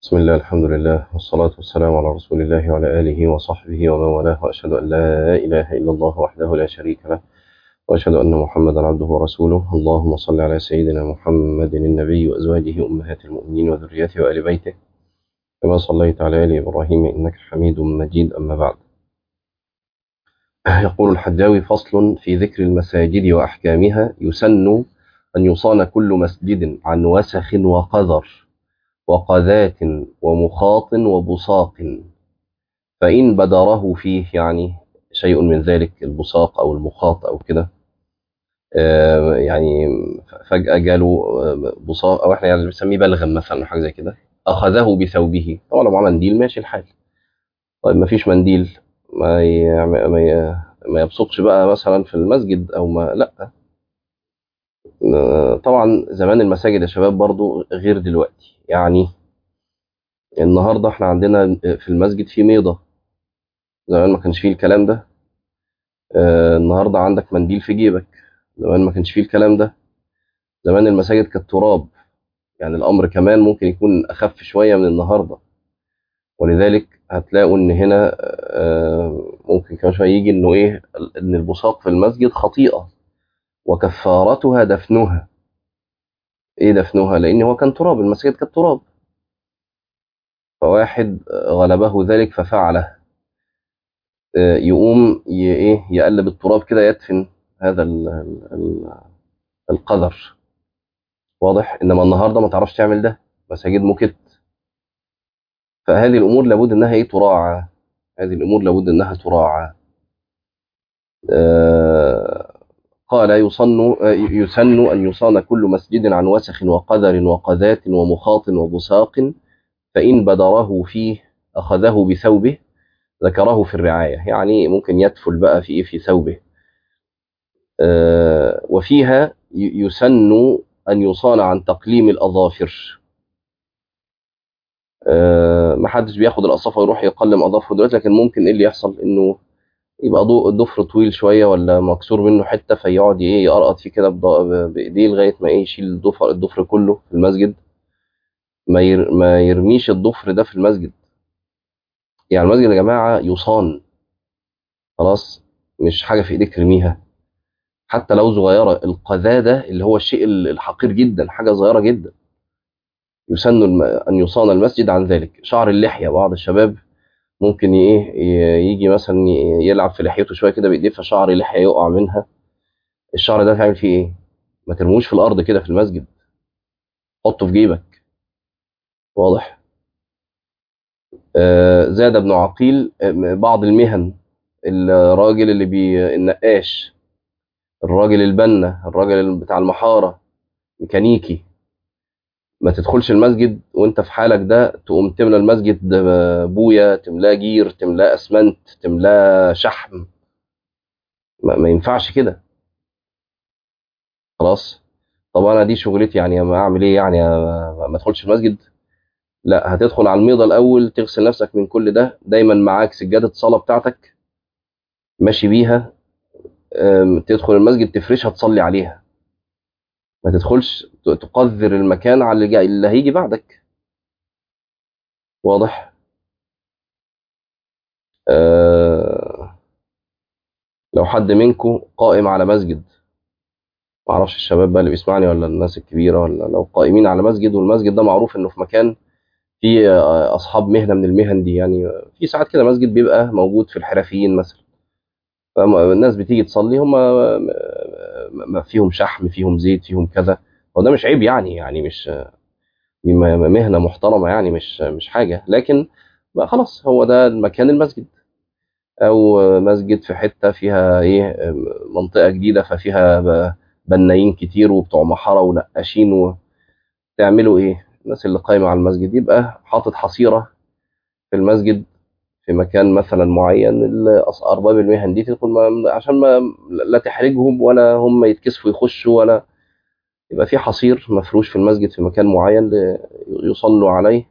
بسم الله الحمد لله والصلاة والسلام على رسول الله وعلى آله وصحبه ومن والاه وأشهد أن لا إله إلا الله وحده لا شريك له وأشهد أن محمدا عبده ورسوله اللهم صل على سيدنا محمد النبي وأزواجه أمهات المؤمنين وذريته وآل بيته كما صليت على آل إبراهيم إنك حميد مجيد أما بعد يقول الحجاوي فصل في ذكر المساجد وأحكامها يسن أن يصان كل مسجد عن وسخ وقذر وقذات ومخاط وبصاق فإن بدره فيه يعني شيء من ذلك البصاق أو المخاط أو كده آه يعني فجأة جاله بصاق أو احنا يعني بنسميه بلغم مثلا حاجة زي كده أخذه بثوبه طبعا لو معاه منديل ماشي الحال طيب ما فيش منديل ما ي... ما, ي... ما يبصقش بقى مثلا في المسجد أو ما لأ طبعا زمان المساجد يا شباب برضو غير دلوقتي يعني النهاردة احنا عندنا في المسجد في ميضة زمان ما كانش فيه الكلام ده اه النهاردة عندك منديل في جيبك زمان ما كانش فيه الكلام ده زمان المساجد كانت تراب يعني الأمر كمان ممكن يكون أخف شوية من النهاردة ولذلك هتلاقوا إن هنا اه ممكن كمان شوية يجي إنه إيه إن البصاق في المسجد خطيئة وكفارتها دفنها ايه دفنها لان هو كان تراب المسجد كانت تراب فواحد غلبه ذلك ففعله يقوم ايه يقلب التراب كده يدفن هذا ال ال القذر واضح انما النهارده ما تعرفش تعمل ده مساجد مكت فهذه الامور لابد انها ايه تراعى هذه الامور لابد انها تراعى آه قال يصن يسن أن يصان كل مسجد عن وسخ وقذر وقذات ومخاط وبساق فإن بدره فيه أخذه بثوبه ذكره في الرعاية يعني ممكن يدفل بقى في في ثوبه آه وفيها يسن أن يصان عن تقليم الأظافر آه ما حدش بياخد الأصافة ويروح يقلم أظافره دلوقتي لكن ممكن إيه اللي يحصل إنه يبقى الضفر طويل شويه ولا مكسور منه حته فيقعد ايه يقرقط فيه كده بايديه لغايه ما ايه يشيل الضفر الضفر كله في المسجد ما ير ما يرميش الضفر ده في المسجد يعني المسجد يا جماعه يصان خلاص مش حاجه في ايديك ترميها حتى لو صغيره القذاده اللي هو الشيء الحقير جدا حاجه صغيره جدا يسن ان يصان المسجد عن ذلك شعر اللحيه بعض الشباب ممكن ايه يجي مثلا يلعب في لحيته شويه كده بايديه فشعر لحيه يقع منها الشعر ده تعمل فيه ايه ما ترموش في الارض كده في المسجد حطه في جيبك واضح آه زاد ابن عقيل بعض المهن الراجل اللي بي النقاش الراجل البنا الراجل بتاع المحاره ميكانيكي ما تدخلش المسجد وانت في حالك ده تقوم تملى المسجد بويا تملاه جير تملاه اسمنت تملاه شحم ما, ما ينفعش كده خلاص طب انا دي شغلتي يعني ما اعمل ايه يعني ما ادخلش المسجد لا هتدخل على الميضه الاول تغسل نفسك من كل ده دايما معاك سجاده الصلاه بتاعتك ماشي بيها تدخل المسجد تفرشها تصلي عليها ما تدخلش تقذر المكان على اللي, اللي هيجي بعدك واضح آه لو حد منكم قائم على مسجد ما اعرفش الشباب بقى اللي بيسمعني ولا الناس الكبيره ولا لو قائمين على مسجد والمسجد ده معروف انه في مكان في اصحاب مهنه من المهن دي يعني في ساعات كده مسجد بيبقى موجود في الحرفيين مثلا فالناس بتيجي تصلي هم فيهم شحم فيهم زيت فيهم كذا هو ده مش عيب يعني يعني مش مهنه محترمه يعني مش مش حاجه لكن بقى خلاص هو ده المكان المسجد او مسجد في حته فيها ايه منطقه جديده ففيها بنايين كتير وبتوع محاره ونقاشين وتعملوا ايه الناس اللي قايمه على المسجد يبقى حاطط حصيره في المسجد في مكان مثلا معين ارباب المهن دي تدخل ما عشان ما لا تحرجهم ولا هم يتكسفوا يخشوا ولا يبقى في حصير مفروش في المسجد في مكان معين يصلوا عليه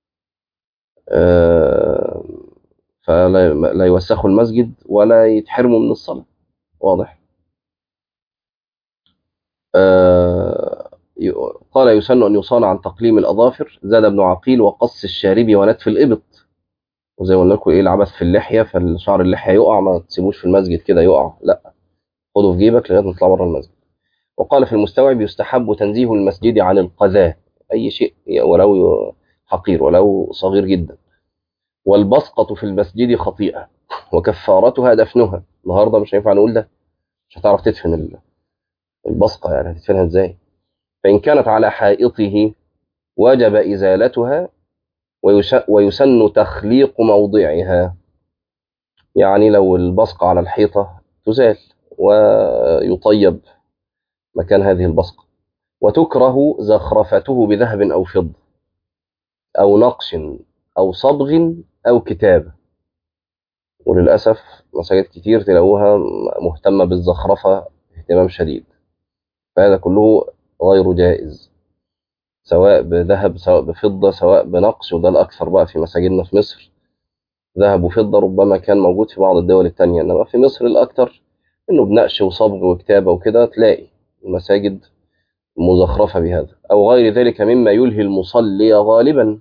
فلا لا يوسخوا المسجد ولا يتحرموا من الصلاة واضح قال يسن أن يصان عن تقليم الأظافر زاد ابن عقيل وقص الشارب ونتف الإبط وزي ما قلنا لكم إيه العبث في اللحية فالشعر اللحية يقع ما تسيبوش في المسجد كده يقع لا خده في جيبك لغاية ما تطلع بره المسجد وقال في المستوعب يستحب تنزيه المسجد عن القذاة أي شيء ولو حقير ولو صغير جدا والبصقة في المسجد خطيئة وكفارتها دفنها النهارده مش هينفع نقول ده مش هتعرف تدفن البصقة يعني هتدفنها ازاي فإن كانت على حائطه وجب إزالتها ويسن تخليق موضعها يعني لو البصقة على الحيطة تزال ويطيب مكان هذه البصقة وتكره زخرفته بذهب أو فضة أو نقش أو صبغ أو كتابة وللأسف مساجد كتير تلاقوها مهتمة بالزخرفة اهتمام شديد فهذا كله غير جائز سواء بذهب سواء بفضة سواء بنقش وده الأكثر بقى في مساجدنا في مصر ذهب وفضة ربما كان موجود في بعض الدول التانية إنما في مصر الأكثر إنه بنقش وصبغ وكتابة وكده تلاقي المساجد مزخرفة بهذا أو غير ذلك مما يلهي المصلي غالبا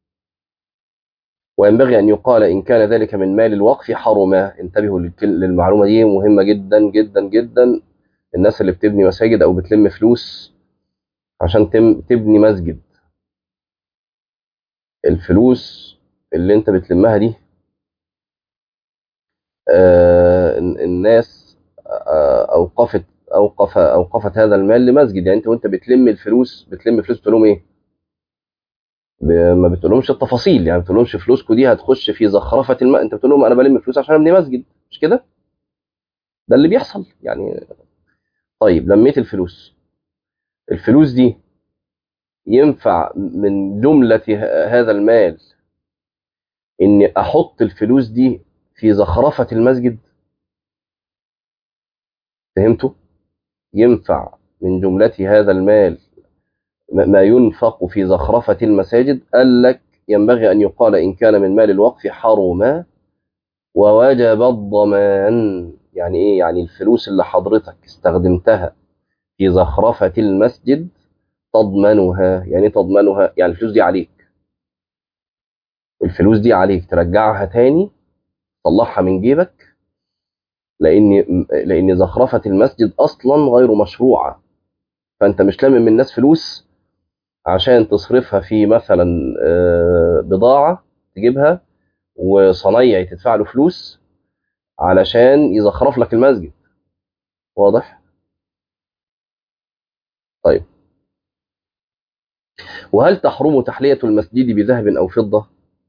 وينبغي أن يقال إن كان ذلك من مال الوقف حرما انتبهوا للمعلومة دي مهمة جدا جدا جدا الناس اللي بتبني مساجد أو بتلم فلوس عشان تبني مسجد الفلوس اللي انت بتلمها دي آه الناس آه أوقفت أوقف أوقفت هذا المال لمسجد يعني انت وانت بتلم الفلوس بتلم فلوس بتقول لهم ايه؟ ما بتقولهمش التفاصيل يعني ما بتقولهمش فلوسكم دي هتخش في زخرفه الماء انت بتقول لهم انا بلم فلوس عشان ابني مسجد مش كده ده اللي بيحصل يعني طيب لميت الفلوس الفلوس دي ينفع من جملة هذا المال اني احط الفلوس دي في زخرفة المسجد فهمتوا ينفع من جملة هذا المال ما ينفق في زخرفة المساجد قال لك ينبغي أن يقال إن كان من مال الوقف حرما ووجب الضمان يعني إيه يعني الفلوس اللي حضرتك استخدمتها في زخرفة المسجد تضمنها يعني تضمنها يعني الفلوس دي عليك الفلوس دي عليك ترجعها تاني طلعها من جيبك لأن لأن زخرفة المسجد أصلا غير مشروعة فأنت مش لامم من الناس فلوس عشان تصرفها في مثلا بضاعة تجيبها وصنايعي تدفع له فلوس علشان يزخرف لك المسجد واضح طيب وهل تحرم تحلية المسجد بذهب أو فضة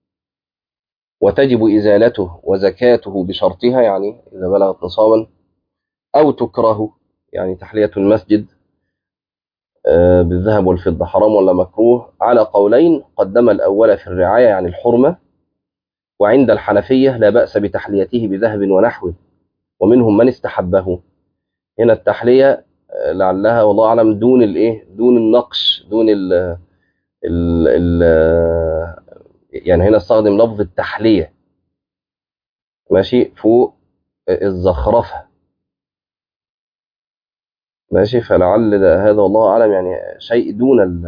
وتجب إزالته وزكاته بشرطها يعني إذا بلغت نصابا أو تكره يعني تحلية المسجد بالذهب والفضة حرام ولا مكروه على قولين قدم الأول في الرعاية يعني الحرمة وعند الحنفية لا بأس بتحليته بذهب ونحوه ومنهم من استحبه هنا التحلية لعلها والله أعلم دون الإيه دون النقش دون ال ال ال يعني هنا استخدم لفظ التحلية ماشي فوق الزخرفة ماشي فلعل ده هذا والله أعلم يعني شيء دون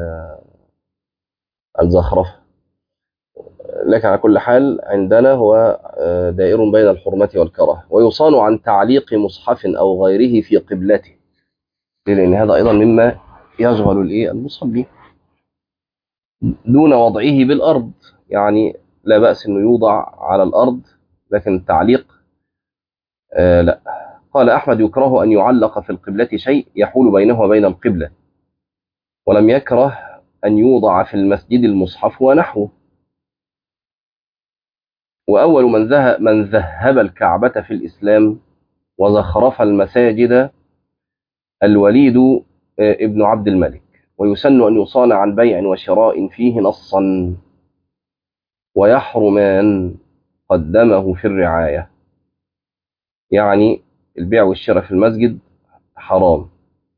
الزخرفة لكن على كل حال عندنا هو دائر بين الحرمة والكراهة ويصان عن تعليق مصحف أو غيره في قبلته لأن هذا أيضا مما يشغل الإيه المصلي دون وضعه بالأرض يعني لا بأس أنه يوضع على الأرض لكن التعليق آه لا قال أحمد يكره أن يعلق في القبلة شيء يحول بينه وبين القبلة ولم يكره أن يوضع في المسجد المصحف ونحوه وأول من ذهب, من ذهب الكعبة في الإسلام وزخرف المساجد الوليد ابن عبد الملك ويسن أن يصان عن بيع وشراء فيه نصا ويحرمان قدمه في الرعاية يعني البيع والشراء في المسجد حرام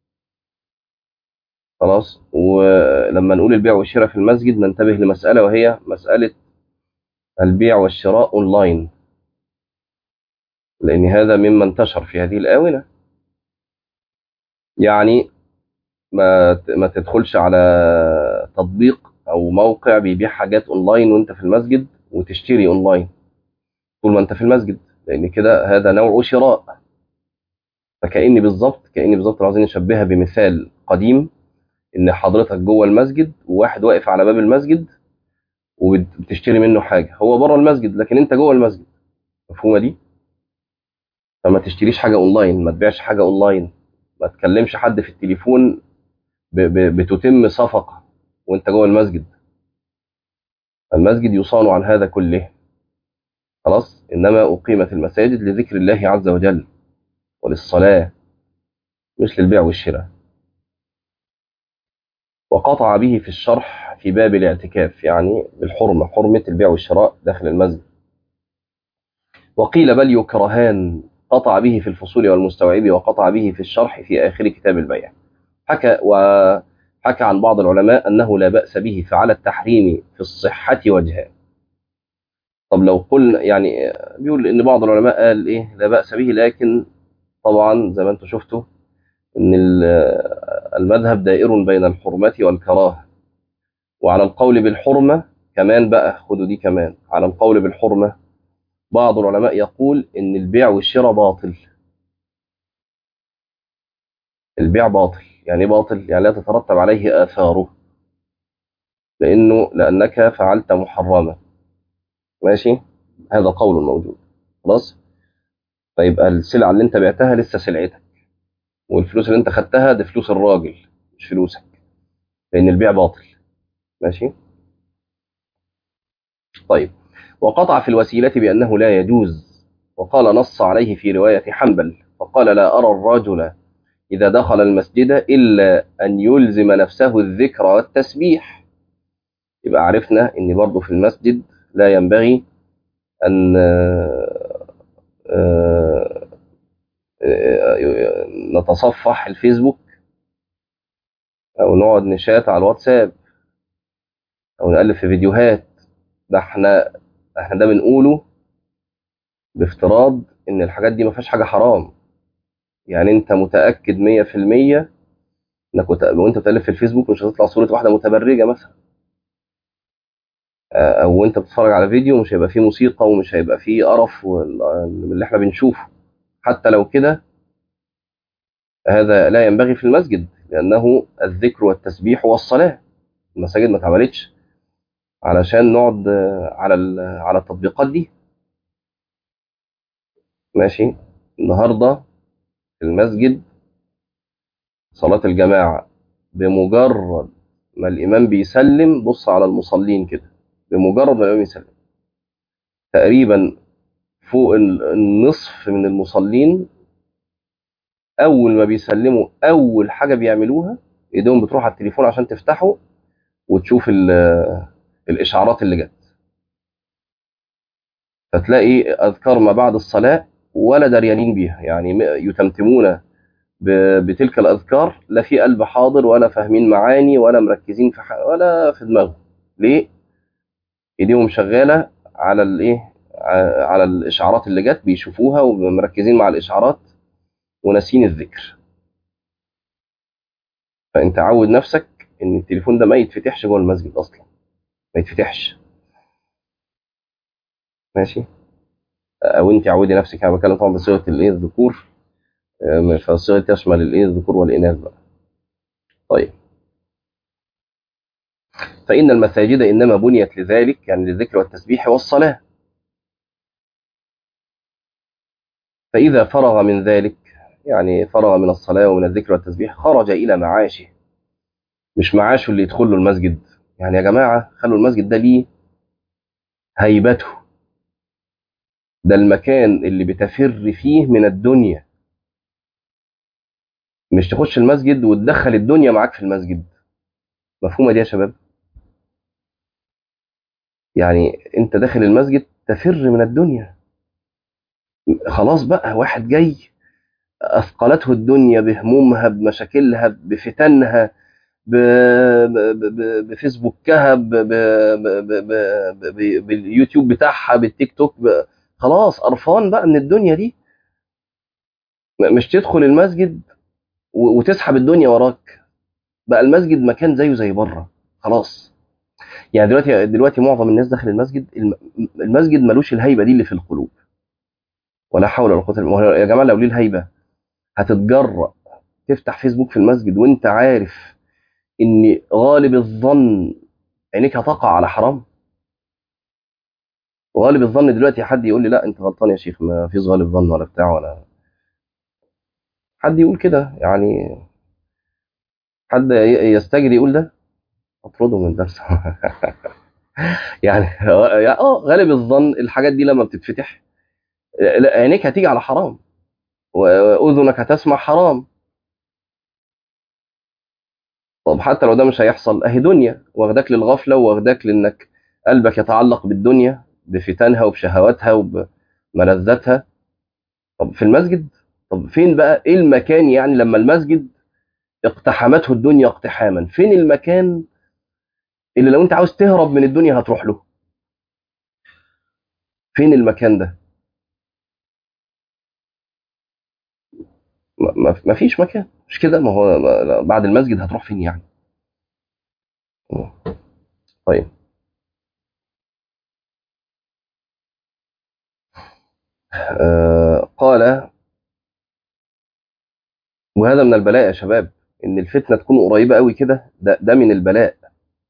خلاص ولما نقول البيع والشراء في المسجد ننتبه لمسألة وهي مسألة البيع والشراء أونلاين لأن هذا مما انتشر في هذه الآونة يعني ما ت- ما تدخلش على تطبيق او موقع بيبيع حاجات اونلاين وانت في المسجد وتشتري اونلاين طول ما انت في المسجد لان كده هذا نوع شراء فكأني بالظبط كأني بالظبط لو عايزين نشبهها بمثال قديم ان حضرتك جوه المسجد وواحد واقف على باب المسجد وبتشتري منه حاجه هو بره المسجد لكن انت جوه المسجد مفهومه دي فما تشتريش حاجه اونلاين ما تبيعش حاجه اونلاين ما تكلمش حد في التليفون ب- ب- بتتم صفقه وانت جوه المسجد المسجد يصان عن هذا كله خلاص انما اقيمت المساجد لذكر الله عز وجل وللصلاه مش للبيع والشراء وقطع به في الشرح في باب الاعتكاف يعني بالحرمه حرمه البيع والشراء داخل المسجد وقيل بل يكرهان قطع به في الفصول والمستوعب وقطع به في الشرح في آخر كتاب البيع حكى وحكى عن بعض العلماء أنه لا بأس به فعلى التحريم في الصحة وجهان طب لو قلنا يعني بيقول ان بعض العلماء قال ايه لا بأس به لكن طبعا زي ما انتم شفتوا ان ال- المذهب دائر بين الحرمة والكراهة وعلى القول بالحرمة كمان بقى خدوا دي كمان على القول بالحرمة بعض العلماء يقول ان البيع والشراء باطل البيع باطل يعني ايه باطل يعني لا تترتب عليه آثاره لأنه لأنك فعلت محرما ماشي هذا قول موجود خلاص فيبقى السلعة اللي انت بعتها لسه سلعتك والفلوس اللي انت خدتها دي فلوس الراجل مش فلوسك لأن البيع باطل ماشي طيب وقطع في الوسيلة بأنه لا يجوز وقال نص عليه في رواية حنبل فقال لا أرى الرجل إذا دخل المسجد إلا أن يلزم نفسه الذكر والتسبيح يبقى عرفنا أن برضه في المسجد لا ينبغي أن آه، آه، آه، نتصفح الفيسبوك أو نقعد نشات على الواتساب أو نقلب في فيديوهات ده احنا احنا ده بنقوله بافتراض ان الحاجات دي ما فيهاش حاجه حرام يعني انت متاكد 100% انك وت- وانت بتقلب في الفيسبوك مش هتطلع صوره واحده متبرجه مثلا آه، او انت بتتفرج على فيديو مش هيبقى فيه موسيقى ومش هيبقى فيه قرف وال- من اللي احنا بنشوفه حتى لو كده هذا لا ينبغي في المسجد لانه الذكر والتسبيح والصلاه المساجد ما اتعملتش علشان نقعد آه، على ال- على التطبيقات دي ماشي النهارده في المسجد صلاة الجماعة بمجرد ما الإمام بيسلم بص على المصلين كده بمجرد ما الإمام يسلم تقريبا فوق ال- النصف من المصلين أول ما بيسلموا أول حاجة بيعملوها إيديهم بتروح على التليفون عشان تفتحه وتشوف ال- الإشعارات اللي جت فتلاقي أذكار ما بعد الصلاة ولا دريانين بيها يعني م- يتمتمون ب- بتلك الأذكار لا في قلب حاضر ولا فاهمين معاني ولا مركزين في ح- ولا في دماغهم ليه؟ ايديهم شغاله على الايه ع- على الاشعارات اللي جت بيشوفوها ومركزين مع الاشعارات وناسين الذكر فانت عود نفسك ان التليفون ده ما يتفتحش جوه المسجد اصلا ما يتفتحش ماشي او انت عودي نفسك انا بتكلم طبعا بصيغه الايه الذكور أم، فالصيغه تشمل الايه الذكور والاناث بقى طيب فان المساجد انما بنيت لذلك يعني للذكر والتسبيح والصلاه فاذا فرغ من ذلك يعني فرغ من الصلاه ومن الذكر والتسبيح خرج الى معاشه مش معاشه اللي يدخل له المسجد يعني يا جماعه خلوا المسجد ده ليه هيبته ده المكان اللي بتفر فيه من الدنيا مش تخش المسجد وتدخل الدنيا معاك في المسجد مفهومه دي يا شباب يعني انت داخل المسجد تفر من الدنيا خلاص بقى واحد جاي اثقلته الدنيا بهمومها بمشاكلها بفتنها ب- ب- ب- بفيسبوكها ب- ب- ب- ب- ب- ب- باليوتيوب بتاعها بالتيك توك ب- خلاص قرفان بقى من الدنيا دي م- مش تدخل المسجد و- وتسحب الدنيا وراك بقى المسجد مكان زيه زي بره خلاص يعني دلوقتي دلوقتي معظم الناس داخل المسجد الم- المسجد ملوش الهيبه دي اللي في القلوب ولا حول ولا قوه الا بالله يا جماعه لو ليه الهيبه هتتجرأ تفتح فيسبوك في المسجد وانت عارف ان غالب الظن عينيك هتقع على حرام غالب الظن دلوقتي حد يقول لي لا انت غلطان يا شيخ ما فيش غالب ظن ولا بتاع ولا حد يقول كده يعني حد ي- يستجري يقول ده اطرده من الدرس يعني اه غالب الظن الحاجات دي لما بتتفتح لا، عينيك هتيجي على حرام واذنك هتسمع حرام طب حتى لو ده مش هيحصل اهي دنيا واخداك للغفله واخداك لانك قلبك يتعلق بالدنيا بفتنها وبشهواتها وبملذاتها طب في المسجد طب فين بقى ايه المكان يعني لما المسجد اقتحمته الدنيا اقتحاما فين المكان اللي لو انت عاوز تهرب من الدنيا هتروح له فين المكان ده ما- ما ما فيش مكان مش كده ما هو ما- بعد المسجد هتروح فين يعني طيب آه قال وهذا من البلاء يا شباب ان الفتنه تكون قريبه قوي كده ده ده من البلاء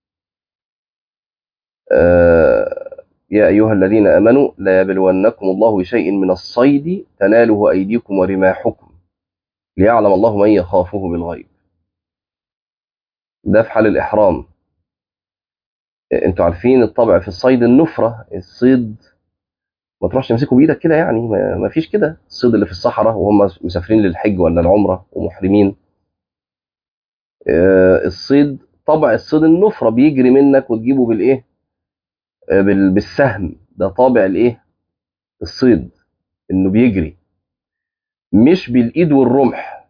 آه يا ايها الذين امنوا لا يبلونكم الله بشيء من الصيد تناله ايديكم ورماحكم ليعلم الله من يخافه بالغيب ده في حال الاحرام آه، انتوا عارفين الطبع في الصيد النفره الصيد ما تروحش تمسكه بايدك كده يعني ما ما فيش كده الصيد اللي في الصحراء وهم مسافرين للحج ولا العمره ومحرمين آه، الصيد طبع الصيد النفره بيجري منك وتجيبه بالايه آه، بال- بالسهم ده طابع الايه الصيد انه بيجري مش بالايد والرمح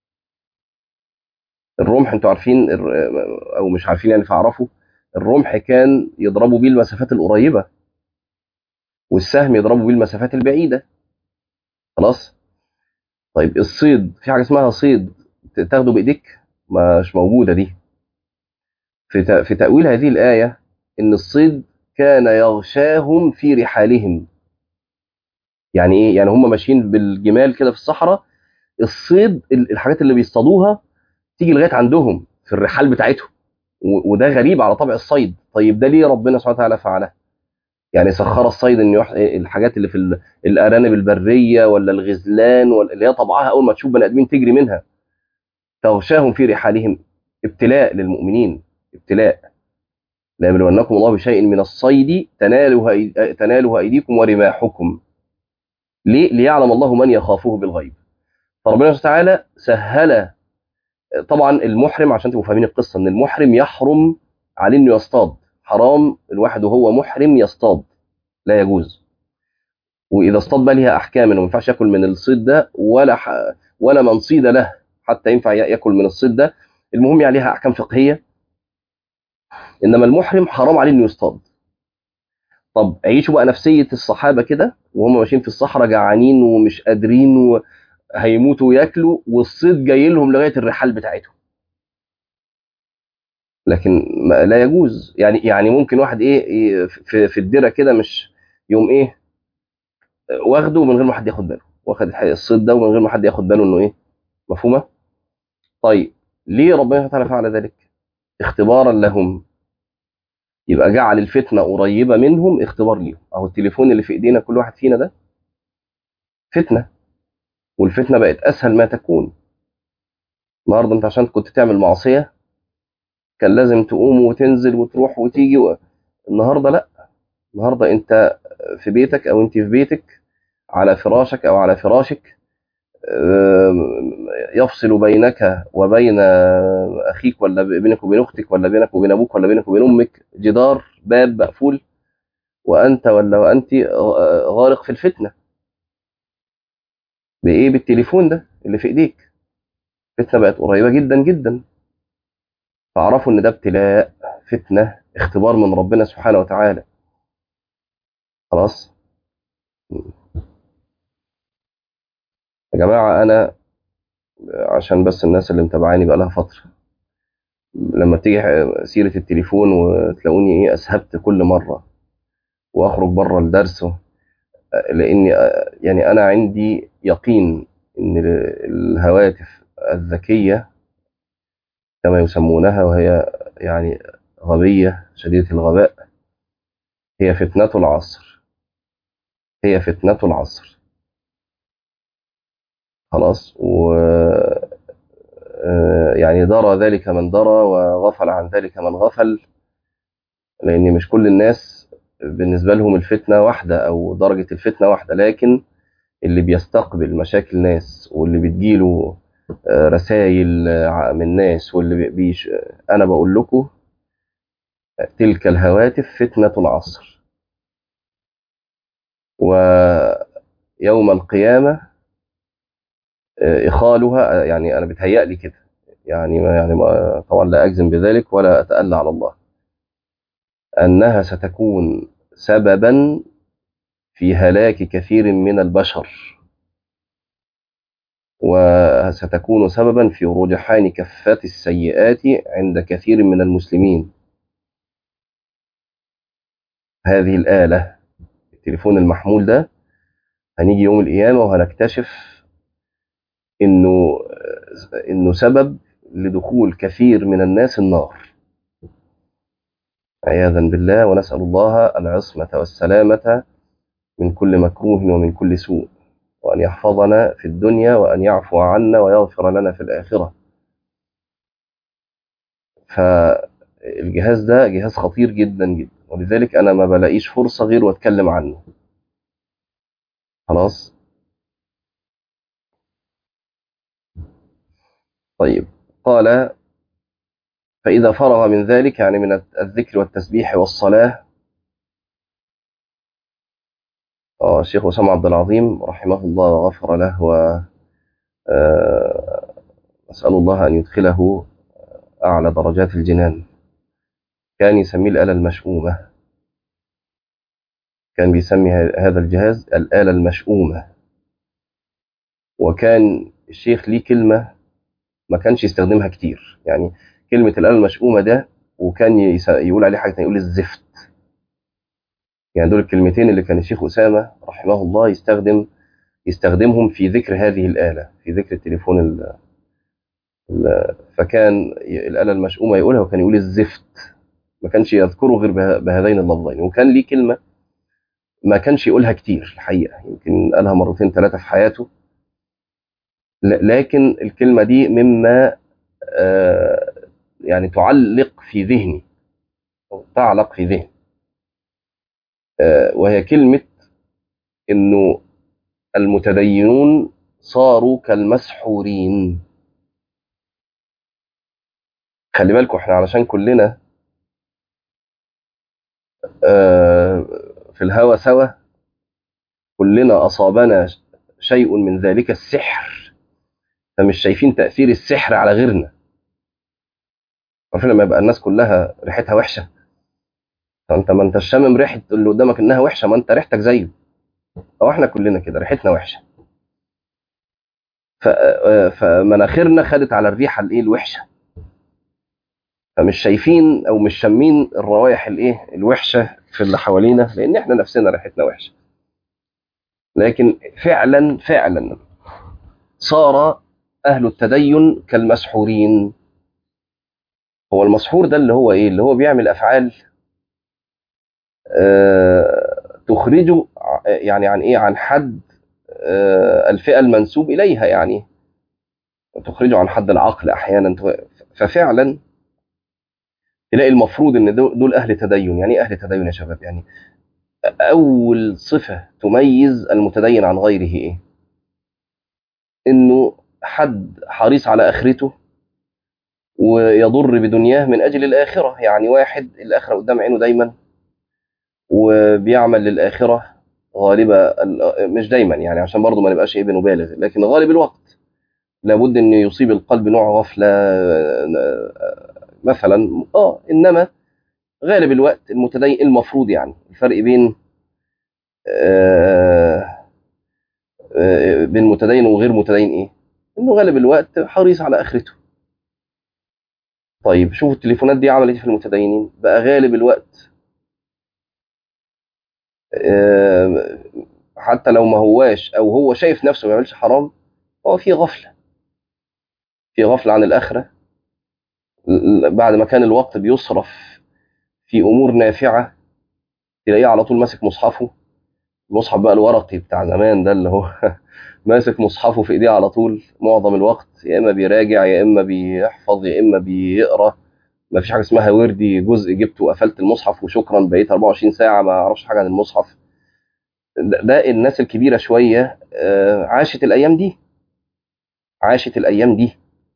الرمح انتوا عارفين الر- او مش عارفين يعني فاعرفوا الرمح كان يضربوا بيه المسافات القريبه والسهم يضربوا بيه المسافات البعيده خلاص طيب الصيد في حاجه اسمها صيد تاخده بايديك مش موجوده دي في ت- في تاويل هذه الايه ان الصيد كان يغشاهم في رحالهم يعني ايه يعني هم ماشيين بالجمال كده في الصحراء الصيد ال- الحاجات اللي بيصطادوها تيجي لغايه عندهم في الرحال بتاعتهم و- وده غريب على طبع الصيد طيب ده ليه ربنا سبحانه وتعالى فعله يعني سخر الصيد ان يح... الحاجات اللي في ال- الارانب البريه ولا الغزلان ولا اللي هي طبعها اول ما تشوف بني ادمين تجري منها تغشاهم في رحالهم ابتلاء للمؤمنين ابتلاء لا يبلونكم الله بشيء من الصيد تناله أي- تناله ايديكم ورماحكم ليه؟ ليعلم الله من يخافه بالغيب فربنا سبحانه وتعالى سهل طبعا المحرم عشان تبقوا فاهمين القصه ان المحرم يحرم عليه انه يصطاد حرام الواحد وهو محرم يصطاد لا يجوز واذا اصطاد بقى ليها احكام انه ما ينفعش ياكل من الصيد ده ولا ح... ولا من صيد له حتى ينفع ياكل من الصيد ده المهم يعني ليها احكام فقهيه انما المحرم حرام عليه انه يصطاد طب عيشوا بقى نفسيه الصحابه كده وهم ماشيين في الصحراء جعانين ومش قادرين وهيموتوا وياكلوا والصيد جاي لهم لغايه الرحال بتاعتهم لكن ما لا يجوز يعني يعني ممكن واحد ايه إيه في في الدره كده مش يوم ايه واخده من غير ما حد ياخد باله واخد الح- الصيد ده ومن غير ما حد ياخد باله انه ايه مفهومه طيب ليه ربنا سبحانه وتعالى فعل ذلك اختبارا لهم يبقى جعل الفتنه قريبه منهم اختبار ليهم اهو التليفون اللي في ايدينا كل واحد فينا ده فتنه والفتنه بقت اسهل ما تكون النهارده انت عشان كنت تعمل معصيه كان لازم تقوم وتنزل وتروح وتيجي و... النهارده لا النهارده انت في بيتك او انت في بيتك على فراشك او على فراشك آم، يفصل بينك وبين اخيك ولا بينك وبين اختك ولا بينك وبين ابوك ولا بينك وبين امك جدار باب مقفول وانت ولا وانت غارق في الفتنه بايه بالتليفون ده اللي في ايديك الفتنه بقت قريبه جدا جدا فاعرفوا ان ده ابتلاء فتنه اختبار من ربنا سبحانه وتعالى خلاص يا جماعه انا عشان بس الناس اللي متابعاني بقى لها فتره لما تيجي سيرة التليفون وتلاقوني ايه اسهبت كل مرة واخرج بره الدرس لاني يعني انا عندي يقين ان الهواتف الذكية كما يسمونها وهي يعني غبية شديدة الغباء هي فتنة العصر هي فتنة العصر خلاص و يعني درى ذلك من درى وغفل عن ذلك من غفل لأن مش كل الناس بالنسبة لهم الفتنة واحدة أو درجة الفتنة واحدة لكن اللي بيستقبل مشاكل ناس واللي بتجيله رسائل من ناس واللي بيش أنا بقول لكم تلك الهواتف فتنة العصر ويوم القيامة إخالها يعني أنا بتهيأ لي كده يعني ما يعني ما طبعا لا أجزم بذلك ولا أتألى على الله أنها ستكون سببا في هلاك كثير من البشر وستكون سببا في رجحان كفات السيئات عند كثير من المسلمين هذه الآلة التليفون المحمول ده هنيجي يوم القيامة وهنكتشف إنه إنه سبب لدخول كثير من الناس النار عياذا بالله ونسأل الله العصمة والسلامة من كل مكروه ومن كل سوء وأن يحفظنا في الدنيا وأن يعفو عنا ويغفر لنا في الآخرة فالجهاز ده جهاز خطير جدا جدا ولذلك أنا ما بلاقيش فرصة غير وأتكلم عنه خلاص طيب قال فإذا فرغ من ذلك يعني من الذكر والتسبيح والصلاة آه الشيخ أسامة عبد العظيم رحمه الله وغفر له و أسأل الله أن يدخله أعلى درجات الجنان كان يسميه الآلة المشؤومة كان بيسمي هذا الجهاز الآلة المشؤومة وكان الشيخ ليه كلمة ما كانش يستخدمها كتير يعني كلمة الآلة المشؤومة ده وكان يقول عليه حاجة يقول الزفت يعني دول الكلمتين اللي كان الشيخ أسامة رحمه الله يستخدم يستخدمهم في ذكر هذه الآلة في ذكر التليفون ال ال فكان الآلة المشؤومة يقولها وكان يقول الزفت ما كانش يذكره غير بهذين اللفظين وكان ليه كلمة ما كانش يقولها كتير الحقيقة يمكن قالها مرتين ثلاثة في حياته لكن الكلمة دي مما آه يعني تعلق في ذهني أو تعلق في ذهني آه وهي كلمة إنه المتدينون صاروا كالمسحورين خلي بالكم احنا علشان كلنا آه في الهوى سوا كلنا أصابنا شيء من ذلك السحر فمش شايفين تأثير السحر على غيرنا عارفين لما يبقى الناس كلها ريحتها وحشة فانت ما انت شامم ريحة اللي قدامك انها وحشة ما انت ريحتك زيه او احنا كلنا كده ريحتنا وحشة فمناخيرنا خدت على الريحة الايه الوحشة فمش شايفين او مش شامين الروائح الايه الوحشة في اللي حوالينا لان احنا نفسنا ريحتنا وحشة لكن فعلا فعلا صار أهل التدين كالمسحورين هو المسحور ده اللي هو إيه اللي هو بيعمل أفعال آه تخرجه يعني عن إيه عن حد آه الفئة المنسوب إليها يعني تخرجه عن حد العقل أحيانا ففعلا تلاقي المفروض ان دول اهل تدين يعني ايه اهل تدين يا شباب يعني اول صفه تميز المتدين عن غيره ايه انه حد حريص على اخرته ويضر بدنياه من اجل الاخره يعني واحد الاخره قدام عينه دايما وبيعمل للاخره غالبا مش دايما يعني عشان برضه ما نبقاش ايه بنبالغ لكن غالب الوقت لابد ان يصيب القلب نوع غفله مثلا اه انما غالب الوقت المتدين المفروض يعني الفرق بين آه آه بين متدين وغير متدين ايه انه غالب الوقت حريص على اخرته طيب شوفوا التليفونات دي عملت ايه في المتدينين بقى غالب الوقت آه، حتى لو ما هواش او هو شايف نفسه ما بيعملش حرام هو في غفله في غفله عن الاخره ل- بعد ما كان الوقت بيصرف في امور نافعه تلاقيه على طول ماسك مصحفه المصحف بقى الورقي بتاع زمان ده اللي هو ماسك مصحفه في ايديه على طول معظم الوقت يا اما بيراجع يا اما بيحفظ يا اما بيقرا ما فيش حاجه اسمها وردي جزء جبته وقفلت المصحف وشكرا بقيت 24 ساعه ما اعرفش حاجه عن المصحف ده, ده الناس الكبيره شويه آه، عاشت الايام دي عاشت الايام دي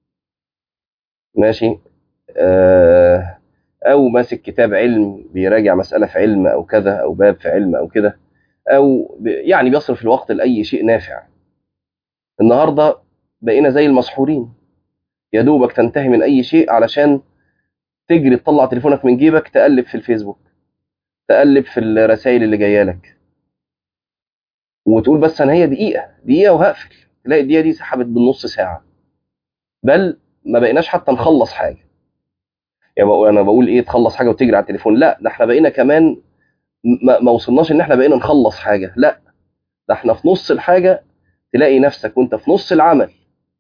ماشي آه، او ماسك كتاب علم بيراجع مساله في علم او كذا او باب في علم او كده او ب- يعني بيصرف الوقت لاي شيء نافع النهارده بقينا زي المسحورين يا دوبك تنتهي من اي شيء علشان تجري تطلع تليفونك من جيبك تقلب في الفيسبوك تقلب في الرسائل اللي جايه لك وتقول بس انا هي دقيقه دقيقه وهقفل تلاقي الدقيقه دي سحبت بالنص ساعه بل ما بقيناش حتى نخلص حاجه يعني بقول- انا بقول ايه تخلص حاجه وتجري على التليفون لا ده احنا بقينا كمان ما, ما وصلناش ان احنا بقينا نخلص حاجه لا ده احنا في نص الحاجه تلاقي نفسك وانت في نص العمل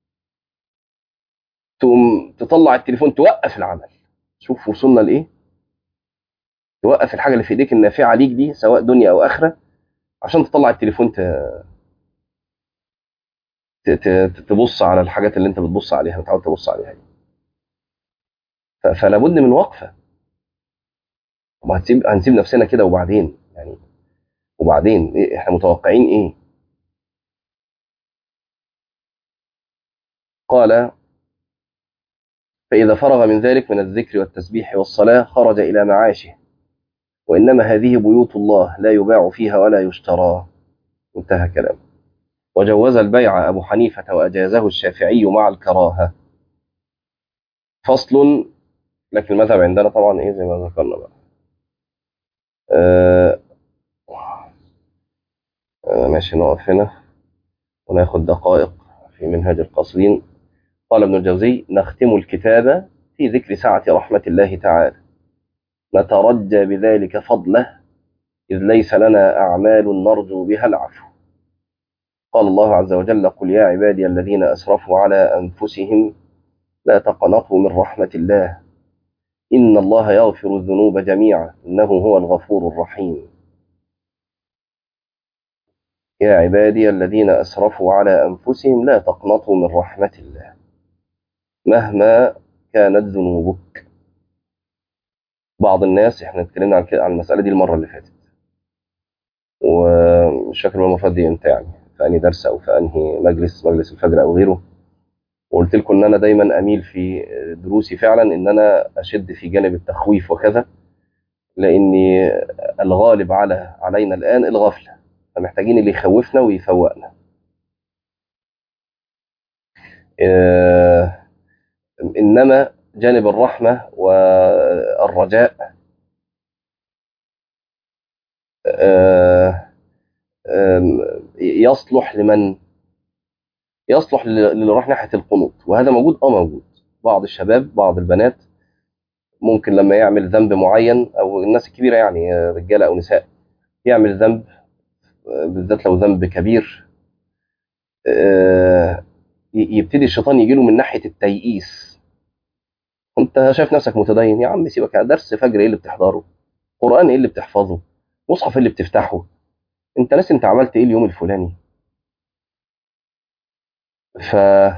تقوم تطلع التليفون توقف العمل شوف وصلنا لايه توقف الحاجه اللي في ايديك النافعه ليك دي سواء دنيا او اخره عشان تطلع التليفون ت... ت... ت... تبص على الحاجات اللي انت بتبص عليها متعود تبص عليها دي ف... فلا بد من وقفه طب هنسيب هنسيب نفسنا كده وبعدين يعني وبعدين إيه احنا متوقعين ايه قال فإذا فرغ من ذلك من الذكر والتسبيح والصلاة خرج إلى معاشه وإنما هذه بيوت الله لا يباع فيها ولا يشترى انتهى كلامه وجوز البيع أبو حنيفة وأجازه الشافعي مع الكراهة فصل لكن المذهب عندنا طبعا إيه زي ما ذكرنا بقى آه آه ماشي نقف هنا وناخد دقائق في منهج القاصدين قال ابن الجوزي نختم الكتاب في ذكر سعة رحمة الله تعالى نترجى بذلك فضله إذ ليس لنا أعمال نرجو بها العفو قال الله عز وجل قل يا عبادي الذين أسرفوا على أنفسهم لا تقنطوا من رحمة الله إن الله يغفر الذنوب جميعا إنه هو الغفور الرحيم يا عبادي الذين أسرفوا على أنفسهم لا تقنطوا من رحمة الله مهما كانت ذنوبك بعض الناس احنا اتكلمنا عن كده عن المسألة دي المرة اللي فاتت ومش فاكر المفروض دي امتى يعني في انهي درس او في انهي مجلس مجلس الفجر او غيره وقلت لكم ان انا دايما اميل في دروسي فعلا ان انا اشد في جانب التخويف وكذا لاني الغالب على علينا الان الغفله فمحتاجين اللي يخوفنا ويفوقنا آه، انما جانب الرحمه والرجاء آه، آم، يصلح لمن يصلح للي راح ناحيه القنوط وهذا موجود اه موجود بعض الشباب بعض البنات ممكن لما يعمل ذنب معين او الناس الكبيره يعني آه، رجاله او نساء يعمل ذنب آه، بالذات لو ذنب كبير آه، ي- يبتدي الشيطان يجي له من ناحيه التيئيس انت شايف نفسك متدين يا عم سيبك درس فجر ايه اللي بتحضره قران ايه اللي بتحفظه مصحف ايه اللي بتفتحه انت ناس انت عملت ايه اليوم الفلاني ف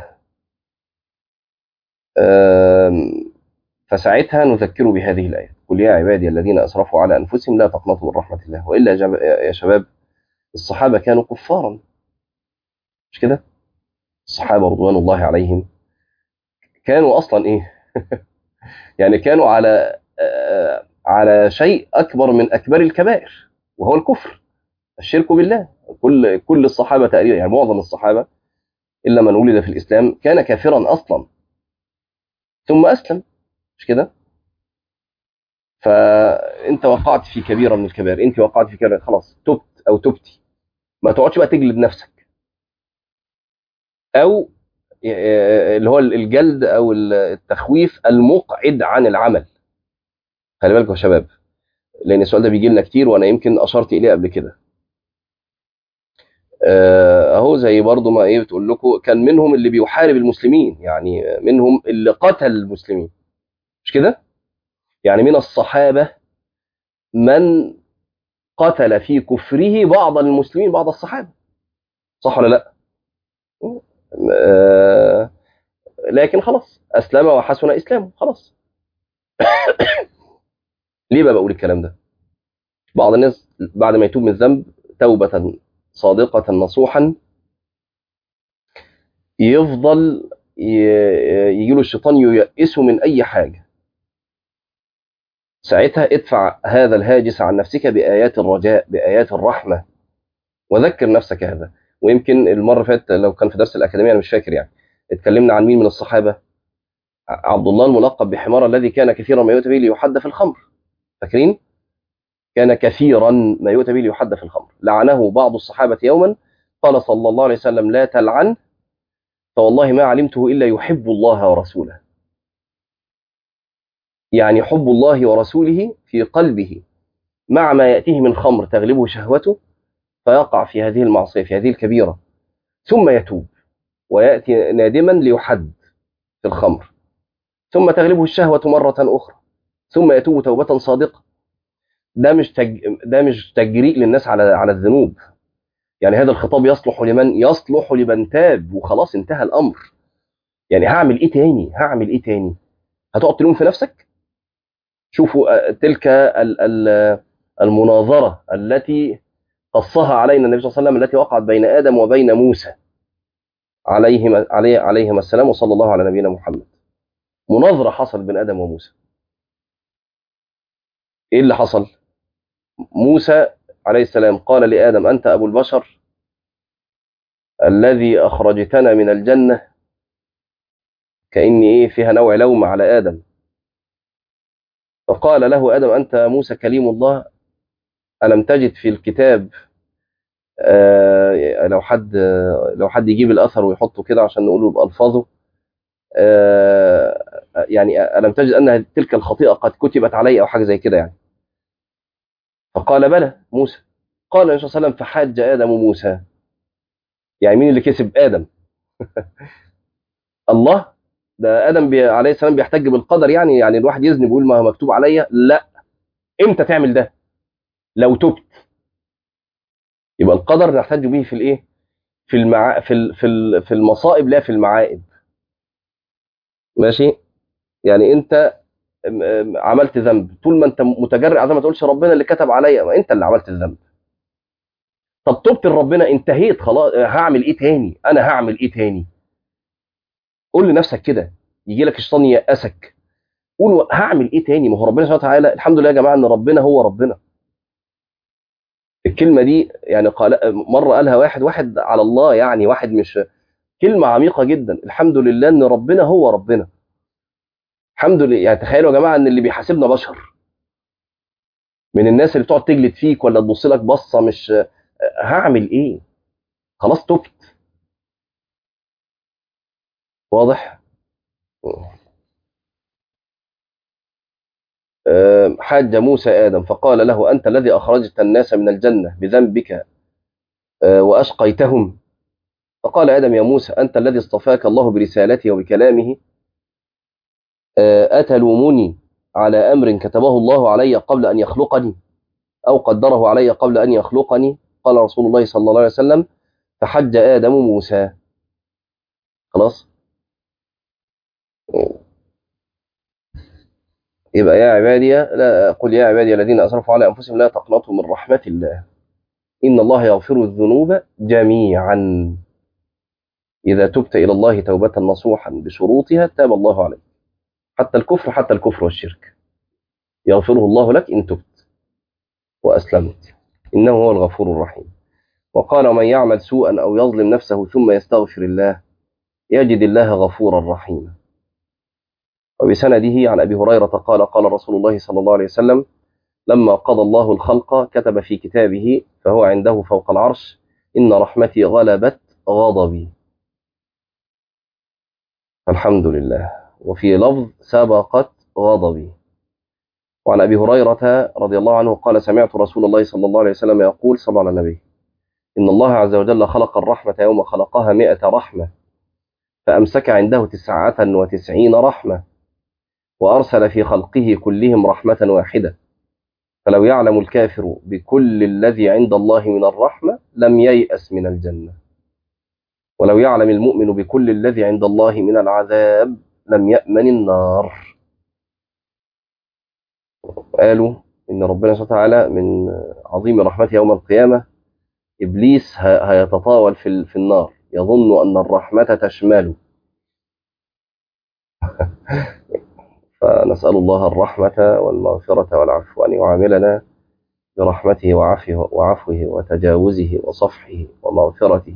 آم، فساعتها نذكره بهذه الآية قل يا عبادي الذين أسرفوا على أنفسهم لا تقنطوا من رحمة الله وإلا يا جب- يا شباب الصحابة كانوا كفارا مش كده الصحابة رضوان الله عليهم كانوا أصلا إيه يعني كانوا على آه، على شيء أكبر من أكبر الكبائر وهو الكفر الشرك بالله كل كل الصحابة تقريبا يعني معظم الصحابة إلا من ولد في الإسلام كان كافرا أصلا ثم أسلم مش كده فانت وقعت في كبيره من الكبائر انت وقعت في كبيره خلاص تبت او تبتي ما تقعدش بقى تجلد نفسك او اللي هو الجلد او التخويف المقعد عن العمل خلي بالكم يا شباب لان السؤال ده بيجي لنا كتير وانا يمكن اشرت اليه قبل كده اهو زي برضو ما ايه بتقول لكم كان منهم اللي بيحارب المسلمين يعني منهم اللي قتل المسلمين مش كده يعني من الصحابه من قتل في كفره بعض المسلمين بعض الصحابه صح ولا لا آه لكن خلاص اسلم وحسن اسلامه خلاص ليه بقى بقول الكلام ده بعض الناس بعد ما يتوب من الذنب توبه صادقه نصوحا يفضل يجي له الشيطان ييأسه من اي حاجه ساعتها ادفع هذا الهاجس عن نفسك بآيات الرجاء بآيات الرحمة وذكر نفسك هذا ويمكن المرة اللي فاتت لو كان في درس الأكاديمية أنا مش فاكر يعني اتكلمنا عن مين من الصحابة عبد الله الملقب بحمار الذي كان كثيرا ما يؤتى به ليحد في الخمر فاكرين؟ كان كثيرا ما يؤتى به ليحد في الخمر لعنه بعض الصحابة يوما قال صلى الله عليه وسلم لا تلعن فوالله ما علمته إلا يحب الله ورسوله يعني حب الله ورسوله في قلبه مع ما يأتيه من خمر تغلبه شهوته فيقع في هذه المعصية في هذه الكبيرة ثم يتوب ويأتي نادما ليحد في الخمر ثم تغلبه الشهوة مرة أخرى ثم يتوب توبة صادقة ده مش تج... ده مش تجريء للناس على على الذنوب يعني هذا الخطاب يصلح لمن يصلح لمن تاب وخلاص انتهى الأمر يعني هعمل ايه تاني هعمل ايه تاني هتقعد تلوم في نفسك شوفوا تلك المناظرة التي قصها علينا النبي صلى الله عليه وسلم التي وقعت بين آدم وبين موسى عليهما عليه عليهما السلام وصلى الله على نبينا محمد مناظرة حصل بين آدم وموسى إيه اللي حصل موسى عليه السلام قال لآدم أنت أبو البشر الذي أخرجتنا من الجنة كأني إيه فيها نوع لوم على آدم فقال له آدم أنت موسى كليم الله ألم تجد في الكتاب آه لو حد لو حد يجيب الأثر ويحطه كده عشان نقوله بألفاظه آه يعني ألم تجد أن تلك الخطيئة قد كتبت علي أو حاجة زي كده يعني فقال بلى موسى قال النبي صلى الله عليه وسلم فحاج آدم موسى يعني مين اللي كسب آدم الله ده ادم بي... عليه السلام بيحتج بالقدر يعني يعني الواحد يذنب ويقول ما مكتوب عليا لا امتى تعمل ده لو تبت يبقى القدر نحتج به في الايه في المع... في ال... في ال... في المصائب لا في المعائب ماشي يعني انت عملت ذنب طول ما انت متجرئ على ما تقولش ربنا اللي كتب عليا ما انت اللي عملت الذنب طب تبت لربنا انتهيت خلاص هعمل ايه تاني انا هعمل ايه تاني قول لنفسك كده يجي لك الشيطان ييأسك قول هعمل ايه تاني ما هو ربنا سبحانه وتعالى الحمد لله يا جماعه ان ربنا هو ربنا الكلمه دي يعني قال مره قالها واحد واحد على الله يعني واحد مش كلمه عميقه جدا الحمد لله ان ربنا هو ربنا الحمد لله يعني تخيلوا يا جماعه ان اللي بيحاسبنا بشر من الناس اللي بتقعد تجلد فيك ولا تبص لك بصه مش هعمل ايه خلاص تبت واضح حاج موسى آدم فقال له أنت الذي أخرجت الناس من الجنة بذنبك وأشقيتهم فقال آدم يا موسى أنت الذي اصطفاك الله برسالته وبكلامه أتلومني على أمر كتبه الله علي قبل أن يخلقني أو قدره علي قبل أن يخلقني قال رسول الله صلى الله عليه وسلم فحج آدم موسى خلاص يبقى يا عبادي لا قل يا عبادي الذين اسرفوا على انفسهم لا تقنطوا من رحمه الله ان الله يغفر الذنوب جميعا اذا تبت الى الله توبه نصوحا بشروطها تاب الله عليك حتى الكفر حتى الكفر والشرك يغفره الله لك ان تبت واسلمت انه هو الغفور الرحيم وقال من يعمل سوءا او يظلم نفسه ثم يستغفر الله يجد الله غفورا رحيما وبسنده عن أبي هريرة قال قال رسول الله صلى الله عليه وسلم لما قضى الله الخلق كتب في كتابه فهو عنده فوق العرش إن رحمتي غلبت غضبي الحمد لله وفي لفظ سبقت غضبي وعن أبي هريرة رضي الله عنه قال سمعت رسول الله صلى الله عليه وسلم يقول صلى على النبي إن الله عز وجل خلق الرحمة يوم خلقها مئة رحمة فأمسك عنده تسعة وتسعين رحمة وأرسل في خلقه كلهم رحمة واحدة فلو يعلم الكافر بكل الذي عند الله من الرحمة لم ييأس من الجنة ولو يعلم المؤمن بكل الذي عند الله من العذاب لم يأمن النار قالوا إن ربنا سبحانه وتعالى من عظيم رحمته يوم القيامة إبليس هيتطاول في في النار يظن أن الرحمة تشمله فنسأل الله الرحمة والمغفرة والعفو أن يعاملنا برحمته وعفوه, وعفوه وتجاوزه وصفحه ومغفرته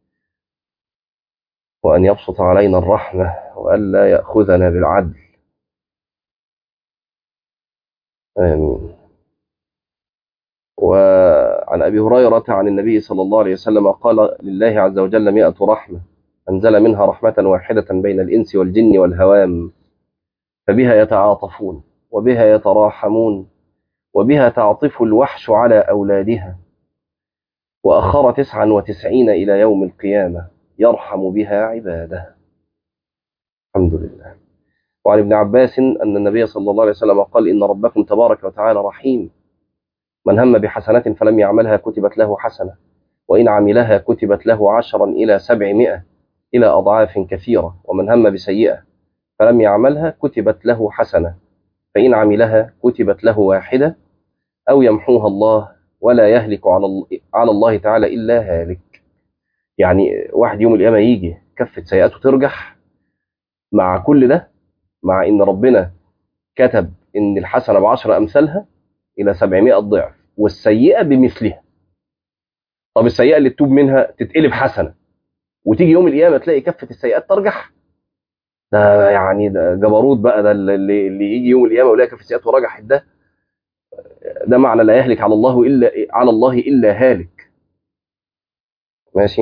وأن يبسط علينا الرحمة وألا يأخذنا بالعدل آمين وعن أبي هريرة عن النبي صلى الله عليه وسلم قال لله عز وجل مئة رحمة أنزل منها رحمة واحدة بين الإنس والجن والهوام فبها يتعاطفون وبها يتراحمون وبها تعطف الوحش على أولادها وأخر تسعا وتسعين إلى يوم القيامة يرحم بها عباده الحمد لله وعن ابن عباس أن النبي صلى الله عليه وسلم قال إن ربكم تبارك وتعالى رحيم من هم بحسنة فلم يعملها كتبت له حسنة وإن عملها كتبت له عشرا إلى سبعمائة إلى أضعاف كثيرة ومن هم بسيئة فلم يعملها كتبت له حسنة فإن عملها كتبت له واحدة أو يمحوها الله ولا يهلك على على الله تعالى إلا هالك يعني واحد يوم القيامة يجي كفة سيئاته ترجح مع كل ده مع إن ربنا كتب إن الحسنة بعشر أمثالها إلى سبعمائة ضعف والسيئة بمثلها طب السيئة اللي تتوب منها تتقلب حسنة وتيجي يوم القيامة تلاقي كفة السيئات ترجح ده يعني ده جبروت بقى ده اللي, اللي يجي يوم القيامة ويلاقي كفة السيئات ورجحت ده ده معنى لا يهلك على الله إلا على الله إلا هالك ماشي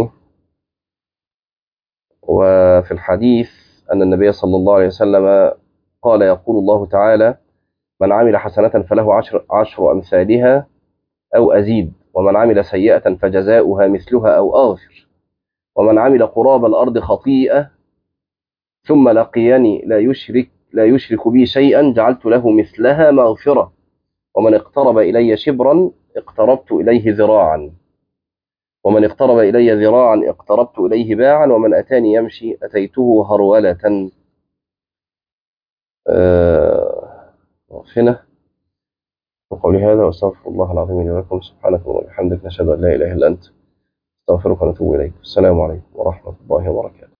وفي الحديث أن النبي صلى الله عليه وسلم قال يقول الله تعالى من عمل حسنة فله عشر, عشر أمثالها أو أزيد ومن عمل سيئة فجزاؤها مثلها أو أغفر ومن عمل قراب الأرض خطيئة ثم لقيني لا يشرك لا يشرك بي شيئا جعلت له مثلها مغفرة ومن اقترب إلي شبرا اقتربت إليه ذراعا ومن اقترب إلي ذراعا اقتربت إليه باعا ومن أتاني يمشي أتيته هرولة آه هنا وقولي هذا واستغفر الله العظيم لي ولكم سبحانك وبحمدك نشهد ان لا اله الا انت استغفرك ونتوب اليك السلام عليكم ورحمه الله وبركاته